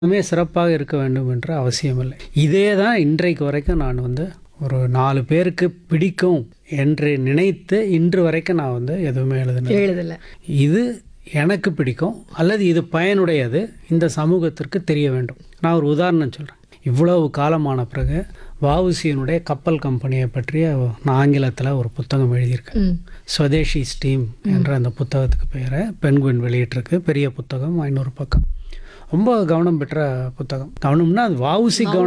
எல்லாமே சிறப்பாக இருக்க வேண்டும் என்ற அவசியமில்லை இதே தான் இன்றைக்கு வரைக்கும் நான் வந்து ஒரு நாலு பேருக்கு பிடிக்கும் என்று நினைத்து இன்று வரைக்கும் நான் வந்து எதுவுமே எழுதினேன் எழுதல இது எனக்கு பிடிக்கும் அல்லது இது பயனுடையது இந்த சமூகத்திற்கு தெரிய வேண்டும் நான் ஒரு உதாரணம் சொல்கிறேன் இவ்வளவு காலமான பிறகு வஉசியினுடைய கப்பல் கம்பெனியை பற்றிய நான் ஆங்கிலத்தில் ஒரு புத்தகம் எழுதியிருக்கேன் ம் ஸ்வதேஷி ஸ்டீம் என்ற அந்த புத்தகத்துக்கு பெயரை பென்குயின் வெளியிட்டிருக்கு பெரிய புத்தகம் ஐநூறு பக்கம் ரொம்ப கவனம் பெற்ற புத்தகம் கவனம்னா அது வஉசி கவனம்